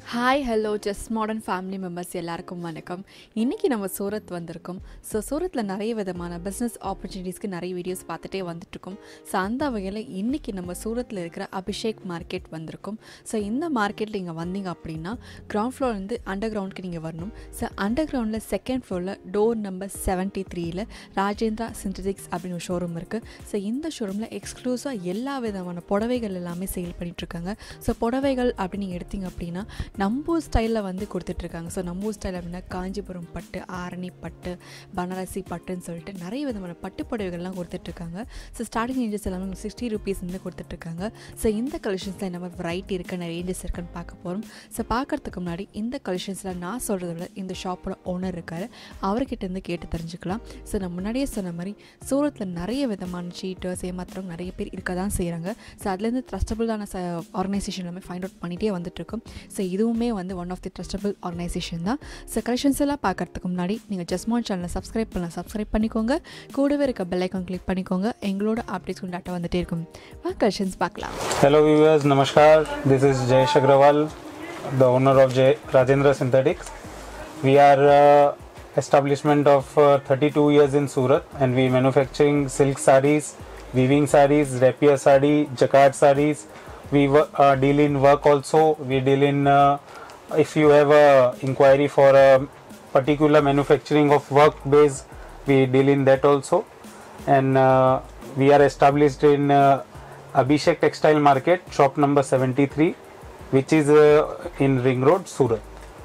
Hi hello just modern family members எல்லாருக்கும் வணக்கம் இன்றைக்கி நம்ம சூரத் வந்திருக்கோம் ஸோ சூரத்தில் நிறைய விதமான பிஸ்னஸ் ஆப்பர்ச்சுனிட்டிஸ்க்கு நிறைய வீடியோஸ் பார்த்துட்டே வந்துட்டுருக்கோம் ஸோ அந்த வகையில் இன்றைக்கி நம்ம சூரத்தில் இருக்கிற அபிஷேக் மார்க்கெட் வந்திருக்கோம் ஸோ இந்த மார்க்கெட்டில் நீங்கள் வந்தீங்க அப்படின்னா கிரவுண்ட் ஃப்ளோர்லேருந்து அண்டர் கிரவுண்டுக்கு நீங்கள் வரணும் ஸோ அண்டர் கிரவுண்டில் செகண்ட் ஃப்ளோரில் டோர் நம்பர் செவன்ட்டி த்ரீயில் ராஜேந்திரா சிந்தட்டிக்ஸ் அப்படின்னு ஒரு ஷோரூம் இருக்குது ஸோ இந்த ஷோரூமில் எக்ஸ்க்ளூசிவாக எல்லா விதமான புடவைகள் எல்லாமே சேல் பண்ணிகிட்ருக்காங்க ஸோ புடவைகள் அப்படின்னு நீங்கள் எடுத்தீங்க அப்படின்னா நம்பூர் ஸ்டைலில் வந்து கொடுத்துட்ருக்காங்க ஸோ நம்பூர் ஸ்டைல் அப்படின்னா காஞ்சிபுரம் பட்டு ஆரணி பட்டு பனாரசி பட்டுன்னு சொல்லிட்டு நிறைய விதமான பட்டு புடவைகள்லாம் கொடுத்துட்ருக்காங்க ஸோ ஸ்டார்டிங் ரேஞ்சஸ் எல்லாமே சிக்ஸ்டி ருபீஸ் வந்து கொடுத்துட்ருக்காங்க ஸோ இந்த கலெக்ஷன்ஸில் என்ன மாதிரி வெரைட்டி இருக்குது ரேஞ்சஸ் இருக்குன்னு பார்க்க போகிறோம் ஸோ பார்க்குறதுக்கு முன்னாடி இந்த கலெக்ஷன்ஸில் நான் சொல்கிறத விட இந்த ஷாப்போட ஓனர் இருக்கார் அவர்கிட்ட இருந்து கேட்டு தெரிஞ்சுக்கலாம் ஸோ நான் முன்னாடியே சொன்ன மாதிரி சூரத்தில் நிறைய விதமான சீட்டர்ஸ் ஏமாத்துறவங்க நிறைய பேர் இருக்க தான் செய்கிறாங்க ஸோ அதுலேருந்து ட்ரஸ்டபுளான ச ஆர்கனைசேஷன் எல்லாமே ஃபைண்ட் அவுட் பண்ணிகிட்டே வந்துட்டுருக்கோம் ஸோ இதுவுமே வந்து one of the trustable organisation தான் ஸோ கலெக்ஷன்ஸ் எல்லாம் பார்க்கறதுக்கு முன்னாடி நீங்கள் ஜஸ்மான் சேனலை சப்ஸ்கிரைப் பண்ணலாம் சப்ஸ்கிரைப் பண்ணிக்கோங்க கூடவே இருக்க பெல் ஐக்கான் கிளிக் பண்ணிக்கோங்க எங்களோட அப்டேட்ஸ் டேட்டா வந்துட்டே இருக்கும் வா கலெக்ஷன்ஸ் பார்க்கலாம் Hello viewers, Namaskar. This is Jayesh Agrawal, the owner of Jay, Rajendra Synthetics. We are uh, establishment of uh, 32 years in Surat and we manufacturing silk sarees, weaving sarees, rapier saree, jacquard sarees. We wo- uh, deal in work also. We deal in uh, if you have a inquiry for a particular manufacturing of work base, we deal in that also. And uh, we are established in uh, Abhishek Textile Market, shop number 73, which is uh, in Ring Road, Surat.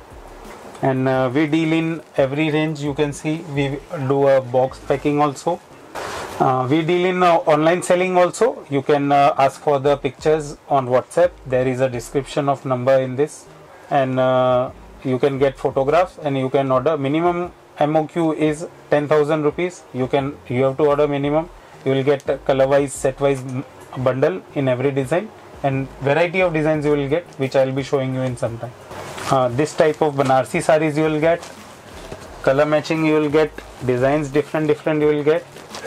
And uh, we deal in every range. You can see we do a box packing also. Uh, we deal in uh, online selling also. You can uh, ask for the pictures on WhatsApp. There is a description of number in this, and uh, you can get photographs and you can order. Minimum MOQ is 10,000 rupees. You can you have to order minimum. You will get color wise, set wise bundle in every design, and variety of designs you will get, which I will be showing you in some time. Uh, this type of Banarsi sarees you will get, color matching you will get, designs different different you will get.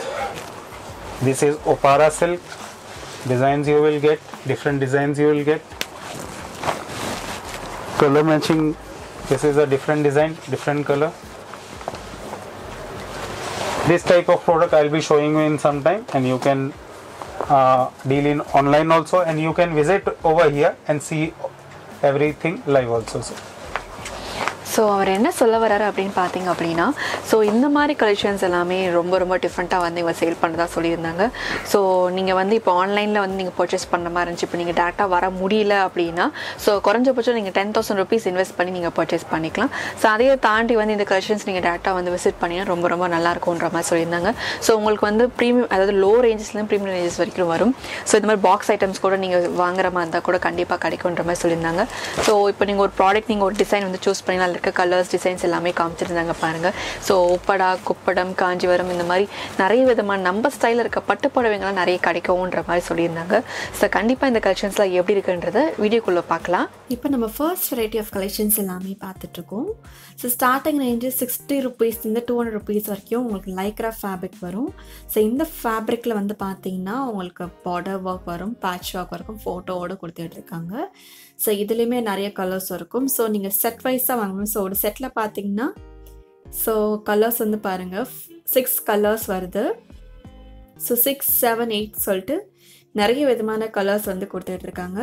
This is Opara silk, designs you will get, different designs you will get. Color matching, this is a different design, different color. This type of product I'll be showing you in some time, and you can uh, deal in online also, and you can visit over here and see everything live also. sir. So அவர் என்ன சொல்ல வராரு அப்படின்னு பார்த்தீங்க அப்படின்னா so இந்த மாதிரி collections எல்லாமே ரொம்ப ரொம்ப டிஃப்ரெண்ட்டாக வந்து இவங்க சேல் பண்ணுறதா சொல்லியிருந்தாங்க ஸோ நீங்கள் வந்து இப்போ ஆன்லைனில் வந்து நீங்கள் பர்ச்சேஸ் பண்ண மாதிரி இருந்துச்சு இப்போ நீங்கள் டேரெக்டாக வர முடியல அப்படின்னா ஸோ குறைஞ்சபட்சம் நீங்கள் டென் தௌசண்ட் ருபீஸ் இன்வெஸ்ட் பண்ணி நீங்கள் பர்ச்சேஸ் பண்ணிக்கலாம் ஸோ அதையே தாண்டி வந்து இந்த கலெக்ஷன்ஸ் நீங்கள் டேரெக்டாக வந்து விசிட் பண்ணினா ரொம்ப ரொம்ப நல்லா இருக்கும்ன்ற மாதிரி சொல்லியிருந்தாங்க ஸோ உங்களுக்கு வந்து ப்ரீமியம் அதாவது லோ ரேஞ்சஸ்லேருந்து ப்ரீமியம் ரேஞ்சஸ் வரைக்கும் வரும் ஸோ இந்த மாதிரி பாக்ஸ் ஐட்டம்ஸ் கூட நீங்கள் வாங்குற மாதிரி இருந்தால் கூட கண்டிப்பாக கிடைக்குன்ற மாதிரி சொல்லியிருந்தாங்க ஸோ இப்போ நீங்கள் ஒரு ப்ராடக்ட் நீங்கள் ஒரு டிசைன் வந்து சூஸ் பண்ணி அதில் இருக்க கலர்ஸ் டிசைன்ஸ் எல்லாமே காமிச்சிருந்தாங்க பாருங்கள் ஸோ உப்படா குப்படம் காஞ்சிவரம் இந்த மாதிரி நிறைய விதமான நம்ம ஸ்டைலில் இருக்க பட்டு புடவைங்கள்லாம் நிறைய கிடைக்கும்ன்ற மாதிரி சொல்லியிருந்தாங்க ஸோ கண்டிப்பாக இந்த கலெக்ஷன்ஸ்லாம் எப்படி இருக்குன்றத வீடியோக்குள்ளே பார்க்கலாம் இப்போ நம்ம ஃபர்ஸ்ட் வெரைட்டி ஆஃப் கலெக்ஷன்ஸ் எல்லாமே பார்த்துட்ருக்கோம் so starting range sixty rupees இந்த டூ ஹண்ட்ரட் ருபீஸ் வரைக்கும் உங்களுக்கு லைக்ரா ஃபேப்ரிக் வரும் ஸோ இந்த ஃபேப்ரிக்கில் வந்து பார்த்தீங்கன்னா உங்களுக்கு பார்டர் ஒர்க் வரும் பேட்ச் ஒர்க் வரைக்கும் ஃபோட்டோவோடு கொடுத்துட்டு இருக்காங்க ஸோ இதுலேயுமே நிறைய கலர்ஸ் இருக்கும் ஸோ நீங்கள் செட் வைஸாக வாங்கணும் ஸோ ஒரு செட்டில் பார்த்தீங்கன்னா ஸோ கலர்ஸ் வந்து பாருங்கள் சிக்ஸ் கலர்ஸ் வருது ஸோ சிக்ஸ் செவன் எயிட் சொல்லிட்டு நிறைய விதமான கலர்ஸ் வந்து கொடுத்துட்டு இருக்காங்க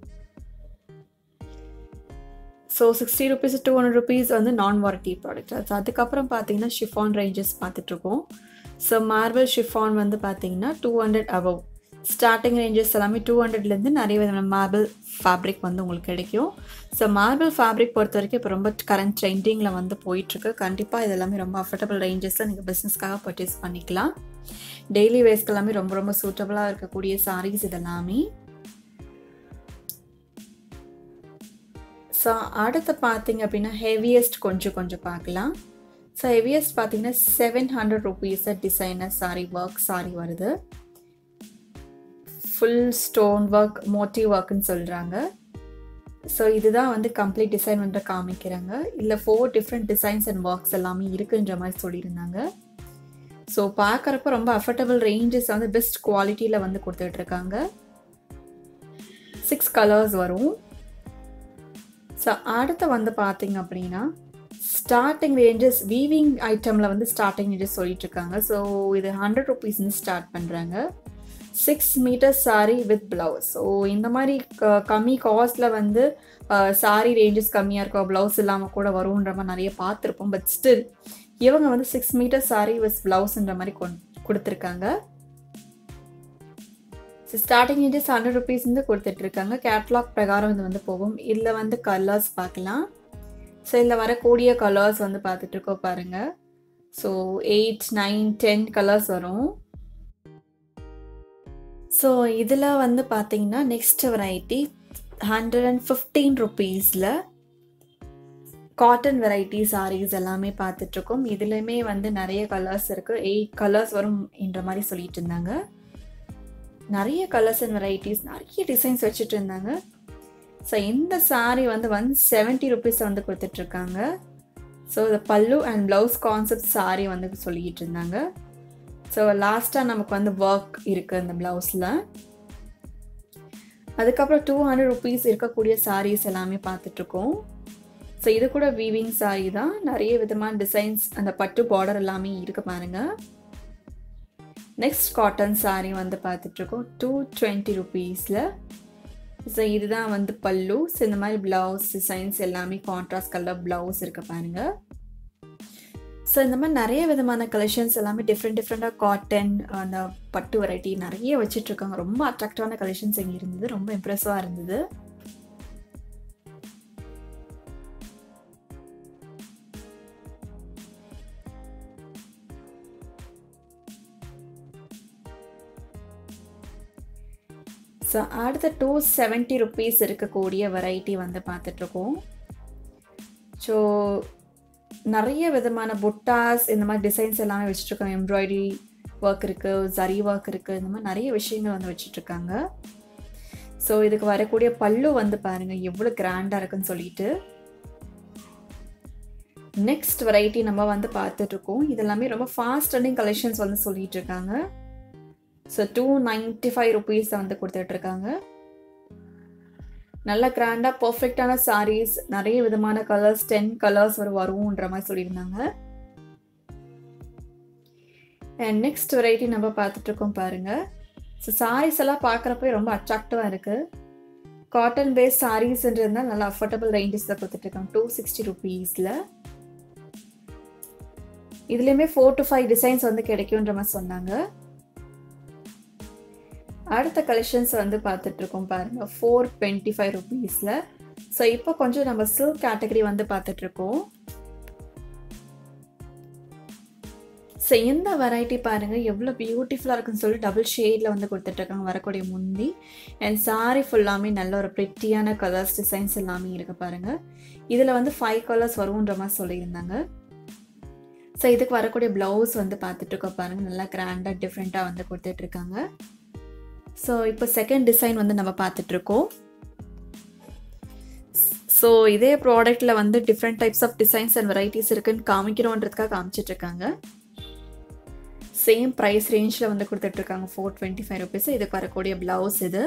so sixty rupees two hundred rupees வந்து நான் வாரண்டி ப்ராடக்ட் ஸோ அதுக்கப்புறம் பார்த்தீங்கன்னா ஷிஃபான் ரேஞ்சஸ் பார்த்துட்ருக்கோம் ஸோ மார்பிள் ஷிஃபான் வந்து பார்த்தீங்கன்னா two hundred above starting ranges எல்லாமே டூ ஹண்ட்ரட்லேருந்து நிறைய விதமான மார்பிள் ஃபேப்ரிக் வந்து உங்களுக்கு கிடைக்கும் ஸோ மார்பிள் ஃபேப்ரிக் பொறுத்த வரைக்கும் இப்போ ரொம்ப கரண்ட் ட்ரெண்டிங்கில் வந்து போயிட்டுருக்கு கண்டிப்பாக இது எல்லாமே ரொம்ப அஃபோர்டபுள் ரேஞ்சஸில் நீங்கள் பிஸ்னஸ்க்காக பர்ச்சேஸ் பண்ணிக்கலாம் டெய்லி வேஸ்க்கு எல்லாமே ரொம்ப ரொம்ப சூட்டபுளாக இருக்கக்கூடிய சாரீஸ் இதெல்லாமே ஸோ அடுத்து பார்த்தீங்க அப்படின்னா ஹெவியஸ்ட் கொஞ்சம் கொஞ்சம் பார்க்கலாம் ஸோ ஹெவியஸ்ட் பார்த்தீங்கன்னா seven hundred rupees designer sari work sari வருது ஃபுல் ஸ்டோன் ஒர்க் மோட்டிவ் ஒர்க்குன்னு சொல்கிறாங்க ஸோ இதுதான் வந்து கம்ப்ளீட் டிசைன் வந்து காமிக்கிறாங்க இல்லை four different designs and works எல்லாமே இருக்குன்ற மாதிரி சொல்லியிருந்தாங்க ஸோ பார்க்குறப்ப ரொம்ப அஃபோர்டபுள் ரேஞ்சஸ் வந்து பெஸ்ட் குவாலிட்டியில் வந்து கொடுத்துட்ருக்காங்க சிக்ஸ் கலர்ஸ் வரும் ஸோ அடுத்து வந்து பார்த்தீங்க அப்படின்னா ஸ்டார்டிங் ரேஞ்சஸ் வீவிங் ஐட்டமில் வந்து ஸ்டார்டிங் ரேஞ்சஸ் சொல்லிட்டு இருக்காங்க ஸோ இது ஹண்ட்ரட் ருபீஸ்னு ஸ்டார்ட் பண்ணுறாங்க six metre sari with blouse so இந்த மாதிரி க- கம்மி காஸ்ட்டில் வந்து சாரி ரேஞ்சஸ் கம்மியாக இருக்கும் ப்ளவுஸ் இல்லாமல் கூட வரும்ன்ற மாதிரி நிறைய பார்த்துருப்போம் பட் ஸ்டில் இவங்க வந்து சிக்ஸ் மீட்டர் சாரி வித் ப்ளவுஸ்ன்ற மாதிரி கொண் கொடுத்துருக்காங்க so starting ranges hundred rupees வந்து கொடுத்துட்ருக்காங்க கேட்லாக் பிரகாரம் இது வந்து போகும் இதில் வந்து கலர்ஸ் பார்க்கலாம் ஸோ இதில் வரக்கூடிய கலர்ஸ் வந்து பார்த்துட்ருக்கோம் பாருங்கள் so eight nine ten colours வரும் ஸோ இதில் வந்து பார்த்தீங்கன்னா next variety hundred and fifteen ருபீஸில் காட்டன் வெரைட்டி சாரீஸ் எல்லாமே பார்த்துட்ருக்கோம் இதுலேயுமே வந்து நிறைய கலர்ஸ் இருக்குது எயிட் கலர்ஸ் வரும் என்ற மாதிரி சொல்லிட்டு இருந்தாங்க நிறைய கலர்ஸ் அண்ட் வெரைட்டிஸ் நிறைய டிசைன்ஸ் வச்சுட்டு இருந்தாங்க ஸோ இந்த saree வந்து ஒன் செவன்ட்டி ருபீஸ் வந்து கொடுத்துட்ருக்காங்க ஸோ இந்த பல்லு அண்ட் ப்ளவுஸ் கான்செப்ட் saree வந்து சொல்லிக்கிட்டு இருந்தாங்க ஸோ லாஸ்ட்டாக நமக்கு வந்து ஒர்க் இருக்குது இந்த ப்ளவுஸில் அதுக்கப்புறம் டூ ஹண்ட்ரட் ருபீஸ் இருக்கக்கூடிய சாரீஸ் எல்லாமே பார்த்துட்ருக்கோம் ஸோ இது கூட வீவிங் saree தான் நிறைய விதமான டிசைன்ஸ் அந்த பட்டு பார்டர் எல்லாமே இருக்கு பாருங்க நெக்ஸ்ட் காட்டன் saree வந்து பார்த்துட்ருக்கோம் டூ டுவெண்ட்டி ருபீஸில் ஸோ இதுதான் வந்து பல்லு ஸோ இந்த மாதிரி ப்ளவுஸ் டிசைன்ஸ் எல்லாமே கான்ட்ராஸ்ட் கலர் ப்ளவுஸ் இருக்கு பாருங்க ஸோ இந்த மாதிரி நிறைய விதமான கலெக்ஷன்ஸ் எல்லாமே டிஃப்ரெண்ட் டிஃப்ரெண்ட்டாக காட்டன் அந்த பட்டு வெரைட்டி நிறைய வச்சிட்டு இருக்காங்க ரொம்ப அட்ராக்டிவான கலெக்ஷன்ஸ் இங்கே இருந்தது ரொம்ப இம்ப்ரெசிவாக இருந்தது ஸோ அடுத்த டூ செவன்ட்டி ருபீஸ் இருக்கக்கூடிய வெரைட்டி வந்து பார்த்துட்ருக்கோம் ஸோ நிறைய விதமான புட்டாஸ் இந்த மாதிரி டிசைன்ஸ் எல்லாமே வச்சுட்ருக்கோம் எம்ப்ராய்டரி ஒர்க் இருக்குது ஜரி ஒர்க் இருக்குது இந்த மாதிரி நிறைய விஷயங்கள் வந்து வச்சிட்ருக்காங்க ஸோ இதுக்கு வரக்கூடிய பல்லு வந்து பாருங்கள் எவ்வளோ கிராண்டாக இருக்குன்னு சொல்லிட்டு நெக்ஸ்ட் வெரைட்டி நம்ம வந்து பார்த்துட்ருக்கோம் இது எல்லாமே ரொம்ப ஃபாஸ்ட் ரன்னிங் கலெக்ஷன்ஸ் வந்து சொல்லிட்டு இருக்காங்க so two ninety five rupees வந்து கொடுத்துட்ருக்காங்க நல்ல கிராண்டாக பர்ஃபெக்டான sarees நிறைய விதமான கலர்ஸ் டென் கலர்ஸ் வரை வரும்ன்ற மாதிரி சொல்லியிருந்தாங்க அண்ட் நெக்ஸ்ட் வெரைட்டி நம்ம பார்த்துட்டு இருக்கோம் பாருங்க ஸோ sarees எல்லாம் பார்க்குறப்ப ரொம்ப அட்ராக்டிவாக இருக்குது காட்டன் பேஸ் சாரீஸ்ன்றதுனால நல்ல அஃபோர்டபுள் ரேஞ்சஸ் தான் கொடுத்துட்ருக்காங்க டூ சிக்ஸ்டி ருபீஸில் இதுலேயுமே ஃபோர் டு ஃபைவ் டிசைன்ஸ் வந்து கிடைக்குன்ற மாதிரி சொன்னாங்க அடுத்த கலெக்ஷன்ஸ் வந்து பார்த்துட்டு இருக்கோம் பாருங்க ஃபோர் டுவெண்ட்டி ஃபைவ் ருபீஸில் ஸோ இப்போ கொஞ்சம் நம்ம சில்க் கேட்டகரி வந்து பார்த்துட்டு இருக்கோம் ஸோ இந்த வெரைட்டி பாருங்க எவ்வளோ பியூட்டிஃபுல்லாக இருக்குன்னு சொல்லி டபுள் ஷேடில் வந்து கொடுத்துட்ருக்காங்க வரக்கூடிய முந்தி அண்ட் சாரி ஃபுல்லாமே நல்ல ஒரு ப்ரிட்டியான கலர்ஸ் டிசைன்ஸ் எல்லாமே இருக்கு பாருங்க இதில் வந்து ஃபைவ் கலர்ஸ் வரும்ன்ற மாதிரி சொல்லியிருந்தாங்க ஸோ இதுக்கு வரக்கூடிய ப்ளவுஸ் வந்து பார்த்துட்டு இருக்கோம் பாருங்க நல்லா கிராண்டாக டிஃப்ரெண்ட்டாக வந்து கொடுத்துட்ருக்காங்க ஸோ இப்போ செகண்ட் டிசைன் வந்து நம்ம பார்த்துட்ருக்கோம் ஸோ இதே ப்ராடக்ட்டில் வந்து different types of designs and varieties இருக்குன்னு காமிக்கிறோன்றதுக்காக காமிச்சிட்ருக்காங்க சேம் ப்ரைஸ் ரேஞ்சில் வந்து கொடுத்துட்ருக்காங்க ஃபோர் டுவெண்ட்டி ஃபைவ் ருபீஸ் இதுக்கு வரக்கூடிய ப்ளவுஸ் இது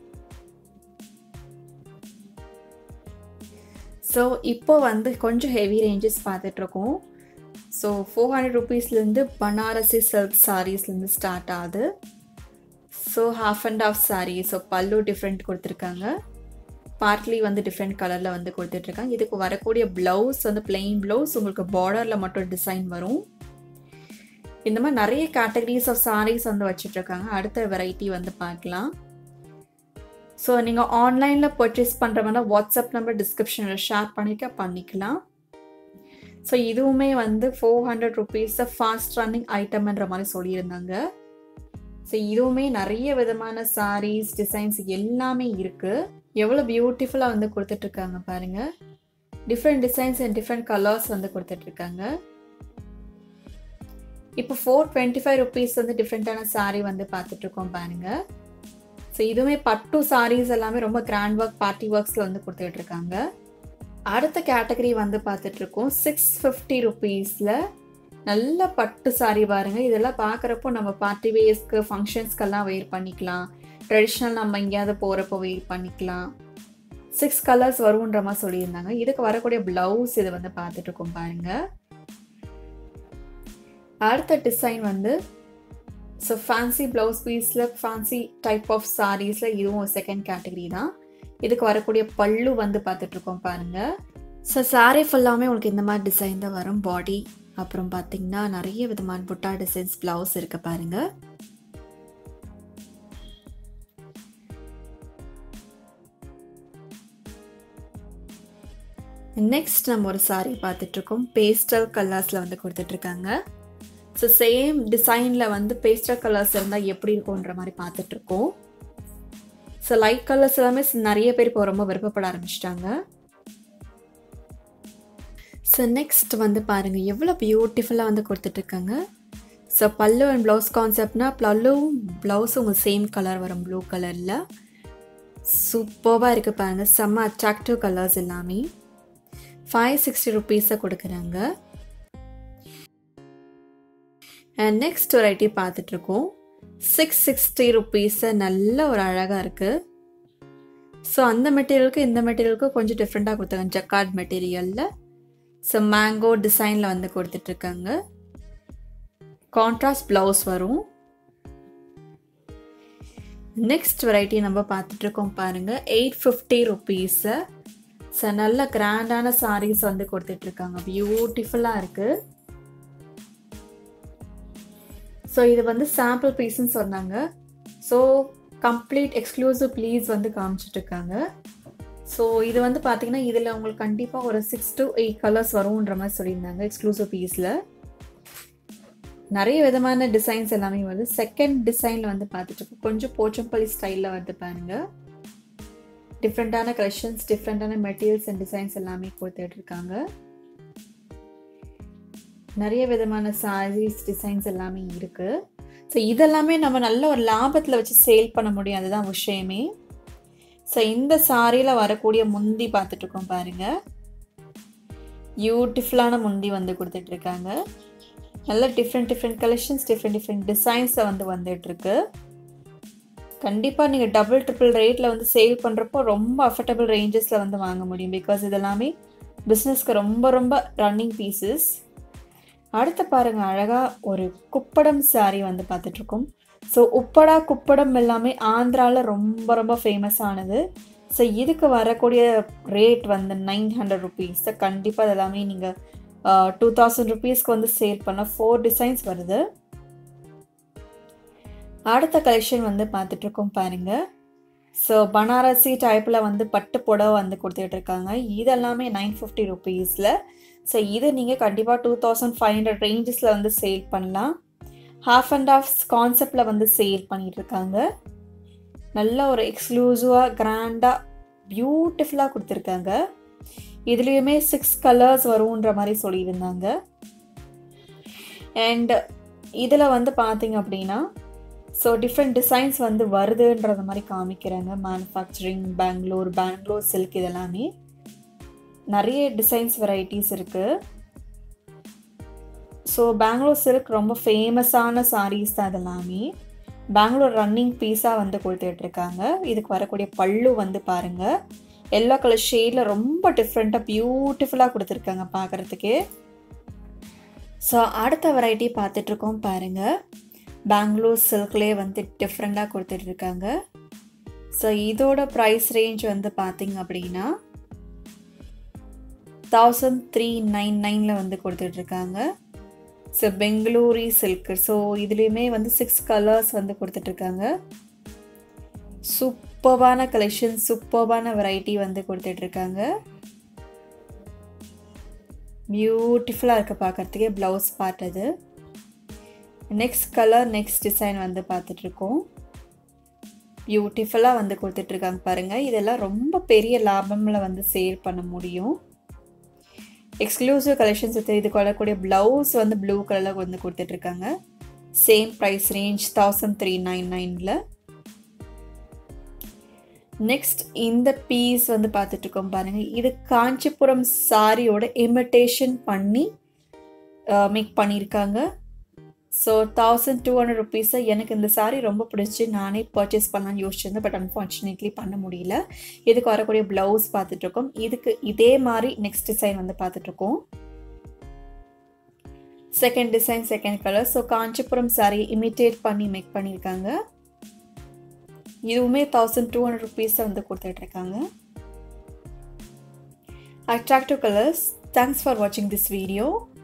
ஸோ இப்போ வந்து கொஞ்சம் ஹெவி ரேஞ்சஸ் பார்த்துட்ருக்கோம் ஸோ ஃபோர் ஹண்ட்ரட் ருபீஸ்லேருந்து பனாரசி சில்க் சாரீஸ்லேருந்து ஸ்டார்ட் ஆகுது so half and half saree so pallu different கொடுத்துருக்காங்க பார்ட்லி வந்து டிஃப்ரெண்ட் கலரில் வந்து கொடுத்துட்ருக்காங்க இதுக்கு வரக்கூடிய ப்ளவுஸ் வந்து பிளெயின் ப்ளவுஸ் உங்களுக்கு பார்டரில் மட்டும் டிசைன் வரும் இந்த மாதிரி நிறைய கேட்டகரிஸ் ஆஃப் sarees வந்து வச்சுட்ருக்காங்க அடுத்த வெரைட்டி வந்து பார்க்கலாம் ஸோ நீங்கள் ஆன்லைனில் பர்ச்சேஸ் பண்ணுற மாதிரி வாட்ஸ்அப் நம்பர் டிஸ்கிரிப்ஷனில் ஷேர் பண்ணிக்க பண்ணிக்கலாம் ஸோ இதுவுமே வந்து four hundred rupees fast running ஐட்டம்ன்ற மாதிரி சொல்லியிருந்தாங்க ஸோ இதுவுமே நிறைய விதமான சாரீஸ் டிசைன்ஸ் எல்லாமே இருக்கு எவ்வளோ பியூட்டிஃபுல்லாக வந்து கொடுத்துட்ருக்காங்க பாருங்க different designs and different colours வந்து கொடுத்துட்ருக்காங்க இப்போ ஃபோர் டுவெண்ட்டி ஃபைவ் ருபீஸ் வந்து டிஃப்ரெண்ட்டான saree வந்து பார்த்துட்ருக்கோம் பாருங்க ஸோ இதுவுமே பட்டு sarees எல்லாமே ரொம்ப கிராண்ட் ஒர்க் பார்ட்டி ஒர்க்ஸில் வந்து கொடுத்துட்டு இருக்காங்க அடுத்த கேட்டகரி வந்து பார்த்துட்ருக்கோம் சிக்ஸ் ஃபிஃப்டி ருபீஸில் நல்ல பட்டு சாரி பாருங்க இதெல்லாம் பார்க்குறப்போ நம்ம பார்ட்டி வேஸ்க்கு ஃபங்க்ஷன்ஸ்க்கெல்லாம் வெயிர் பண்ணிக்கலாம் ட்ரெடிஷ்னல் நம்ம எங்கேயாவது போகிறப்போ வெயிர் பண்ணிக்கலாம் சிக்ஸ் கலர்ஸ் வரும்ன்ற மாதிரி சொல்லியிருந்தாங்க இதுக்கு வரக்கூடிய ப்ளவுஸ் இது வந்து பார்த்துட்டு இருக்கோம் பாருங்க அடுத்த டிசைன் வந்து ஸோ ஃபேன்சி ப்ளவுஸ் பீஸில் ஃபேன்சி டைப் ஆஃப் சாரீஸில் இதுவும் ஒரு செகண்ட் கேட்டகரி தான் இதுக்கு வரக்கூடிய பல்லு வந்து பார்த்துட்ருக்கோம் பாருங்கள் ஸோ சாரீ ஃபுல்லாமே உங்களுக்கு இந்த மாதிரி டிசைன் தான் வரும் பாடி அப்புறம் பார்த்தீங்கன்னா நிறைய விதமான புட்டா டிசைன்ஸ் ப்ளவுஸ் இருக்கு பாருங்க நெக்ஸ்ட் நம்ம ஒரு சாரீ பார்த்துட்ருக்கோம் பேஸ்டல் கலர்ஸில் வந்து கொடுத்துட்ருக்காங்க ஸோ சேம் டிசைனில் வந்து பேஸ்டல் கலர்ஸ் இருந்தால் எப்படி இருக்கும்ன்ற மாதிரி பார்த்துட்ருக்கோம் ஸோ லைட் கலர்ஸ் எல்லாமே நிறைய பேர் இப்போ ரொம்ப விருப்பப்பட ஆரம்பிச்சிட்டாங்க ஸோ நெக்ஸ்ட் வந்து பாருங்கள் எவ்வளோ பியூட்டிஃபுல்லாக வந்து கொடுத்துட்ருக்காங்க ஸோ பல்லு அண்ட் ப்ளவுஸ் கான்செப்ட்னா பல்லுவும் ப்ளவுஸும் உங்களுக்கு சேம் கலர் வரும் ப்ளூ கலரில் சூப்பர்வாக இருக்குது பாருங்கள் செம்ம அட்ராக்டிவ் கலர்ஸ் எல்லாமே ஃபைவ் சிக்ஸ்டி ருபீஸை கொடுக்குறாங்க அண்ட் நெக்ஸ்ட் வெரைட்டி பார்த்துட்ருக்கோம் சிக்ஸ் சிக்ஸ்டி ருபீஸை நல்ல ஒரு அழகாக இருக்குது ஸோ அந்த மெட்டீரியலுக்கு இந்த மெட்டீரியலுக்கு கொஞ்சம் டிஃப்ரெண்ட்டாக கொடுத்தாங்க ஜக்கார்ட் மெட்டீரியலில் ஸோ மேங்கோ டிசைனில் வந்து கொடுத்துட்ருக்காங்க கான்ட்ராஸ்ட் ப்ளவுஸ் வரும் நெக்ஸ்ட் வெரைட்டி நம்ம பார்த்துட்ருக்கோம் பாருங்கள் எயிட் ஃபிஃப்டி ருபீஸை ஸோ நல்ல கிராண்டான சாரீஸ் வந்து கொடுத்துட்ருக்காங்க பியூட்டிஃபுல்லாக இருக்குது ஸோ இது வந்து சாம்பிள் பீஸ்ன்னு சொன்னாங்க ஸோ கம்ப்ளீட் எக்ஸ்க்ளூசிவ் ப்ளீஸ் வந்து காமிச்சிட்ருக்காங்க ஸோ இது வந்து பார்த்தீங்கன்னா இதில் உங்களுக்கு கண்டிப்பாக ஒரு சிக்ஸ் டு எயிட் கலர்ஸ் வரும்ன்ற மாதிரி சொல்லியிருந்தாங்க எக்ஸ்க்ளூசிவ் பீஸில் நிறைய விதமான டிசைன்ஸ் எல்லாமே வருது செகண்ட் டிசைனில் வந்து பார்த்துட்டு கொஞ்சம் போச்சம்பள்ளி ஸ்டைலில் வந்து பாருங்க டிஃப்ரெண்ட்டான கலெக்ஷன்ஸ் டிஃப்ரெண்ட்டான மெட்டீரியல்ஸ் அண்ட் டிசைன்ஸ் எல்லாமே கொடுத்துட்டு இருக்காங்க நிறைய விதமான சாரீஸ் டிசைன்ஸ் எல்லாமே இருக்குது ஸோ இதெல்லாமே நம்ம நல்ல ஒரு லாபத்தில் வச்சு சேல் பண்ண முடியும் அதுதான் விஷயமே ஸோ இந்த சாரியில் வரக்கூடிய முந்தி பார்த்துட்ருக்கோம் பாருங்கள் பியூட்டிஃபுல்லான முந்தி வந்து கொடுத்துட்ருக்காங்க நல்ல different different collections different different டிசைன்ஸை வந்து வந்துட்டுருக்கு கண்டிப்பாக நீங்கள் டபுள் ட்ரிபிள் ரேட்டில் வந்து சேல் பண்ணுறப்போ ரொம்ப அஃபர்டபுள் ரேஞ்சஸில் வந்து வாங்க முடியும் பிகாஸ் இதெல்லாமே பிஸ்னஸ்க்கு ரொம்ப ரொம்ப ரன்னிங் பீசஸ் அடுத்து பாருங்கள் அழகாக ஒரு குப்படம் சாரீ வந்து பார்த்துட்ருக்கோம் ஸோ உப்படா குப்படம் எல்லாமே ஆந்திராவில் ரொம்ப ரொம்ப ஃபேமஸ் ஆனது ஸோ இதுக்கு வரக்கூடிய ரேட் வந்து நைன் ஹண்ட்ரட் ருபீஸ் கண்டிப்பாக எல்லாமே நீங்கள் டூ தௌசண்ட் ருபீஸ்க்கு வந்து சேல் பண்ண ஃபோர் டிசைன்ஸ் வருது அடுத்த கலெக்ஷன் வந்து பார்த்துட்ருக்கோம் பாருங்க ஸோ பனாரசி டைப்பில் வந்து பட்டு புடவை வந்து கொடுத்துட்டு இருக்காங்க இதெல்லாமே நைன் ஃபிஃப்டி ருபீஸில் ஸோ இது நீங்கள் கண்டிப்பாக டூ தௌசண்ட் ஃபைவ் ஹண்ட்ரட் ரேஞ்சஸில் வந்து சேல் பண்ணலாம் ஹாஃப் அண்ட் ஆஃப் கான்செப்டில் வந்து சேல் பண்ணிட்டு இருக்காங்க நல்ல ஒரு எக்ஸ்க்ளூசிவாக கிராண்டாக பியூட்டிஃபுல்லாக கொடுத்துருக்காங்க இதுலேயுமே சிக்ஸ் கலர்ஸ் வரும்ன்ற மாதிரி சொல்லியிருந்தாங்க அண்ட் இதில் வந்து பார்த்தீங்க அப்படின்னா ஸோ டிஃப்ரெண்ட் டிசைன்ஸ் வந்து வருதுன்றத மாதிரி காமிக்கிறாங்க மேனுஃபேக்சரிங் பெங்களூர் பெங்களூர் சில்க் இதெல்லாமே நிறைய டிசைன்ஸ் வெரைட்டிஸ் இருக்குது ஸோ பெங்களூர் சில்க் ரொம்ப ஃபேமஸான சாரீஸ் தான் இதெல்லாமே பெங்களூர் ரன்னிங் பீஸாக வந்து கொடுத்துட்ருக்காங்க இதுக்கு வரக்கூடிய பல்லு வந்து பாருங்கள் எல்லோ கலர் ஷேடில் ரொம்ப டிஃப்ரெண்ட்டாக பியூட்டிஃபுல்லாக கொடுத்துருக்காங்க பார்க்குறதுக்கு ஸோ அடுத்த வெரைட்டி பார்த்துட்ருக்கோம் பாருங்கள் பெங்களூர் சில்க்லேயே வந்து டிஃப்ரெண்ட்டாக கொடுத்துட்ருக்காங்க ஸோ இதோட ப்ரைஸ் ரேஞ்ச் வந்து பார்த்தீங்க அப்படின்னா தௌசண்ட் த்ரீ நைன் நைனில் வந்து கொடுத்துட்ருக்காங்க ஸோ பெங்களூரி சில்க் ஸோ இதுலேயுமே வந்து சிக்ஸ் கலர்ஸ் வந்து கொடுத்துட்ருக்காங்க சூப்பர்பான கலெக்ஷன் சூப்பர்பான வெரைட்டி வந்து கொடுத்துட்ருக்காங்க பியூட்டிஃபுல்லாக இருக்குது பார்க்குறதுக்கே ப்ளவுஸ் பார்ட் அது நெக்ஸ்ட் கலர் நெக்ஸ்ட் டிசைன் வந்து பார்த்துட்ருக்கோம் பியூட்டிஃபுல்லாக வந்து கொடுத்துட்ருக்காங்க பாருங்கள் இதெல்லாம் ரொம்ப பெரிய லாபமில் வந்து சேல் பண்ண முடியும் எக்ஸ்க்ளூசிவ் கலெக்ஷன்ஸ் இதுக்கு வரக்கூடிய ப்ளவுஸ் வந்து ப்ளூ கலரில் வந்து கொடுத்துட்ருக்காங்க same price range thousand three nine நைனில் நெக்ஸ்ட் இந்த பீஸ் வந்து பார்த்துட்ருக்கோம் பாருங்கள் இது காஞ்சிபுரம் சாரியோட இமிட்டேஷன் பண்ணி மேக் பண்ணியிருக்காங்க ஸோ தௌசண்ட் டூ ஹண்ட்ரட் ருபீஸை எனக்கு இந்த சாரீ ரொம்ப பிடிச்சி நானே பர்ச்சேஸ் பண்ணலான்னு யோசிச்சிருந்தேன் பட் அன்ஃபார்ச்சுனேட்லி பண்ண முடியல இதுக்கு வரக்கூடிய ப்ளவுஸ் பார்த்துட்ருக்கோம் இதுக்கு இதே மாதிரி நெக்ஸ்ட் டிசைன் வந்து பார்த்துட்ருக்கோம் second design second colour so Kanchipuram sari imitate பண்ணி மேக் பண்ணியிருக்காங்க இதுவுமே தௌசண்ட் டூ ஹண்ட்ரட் ருபீஸை வந்து கொடுத்துட்ருக்காங்க அட்ராக்டிவ் கலர்ஸ் தேங்க்ஸ் ஃபார் வாட்சிங் திஸ் வீடியோ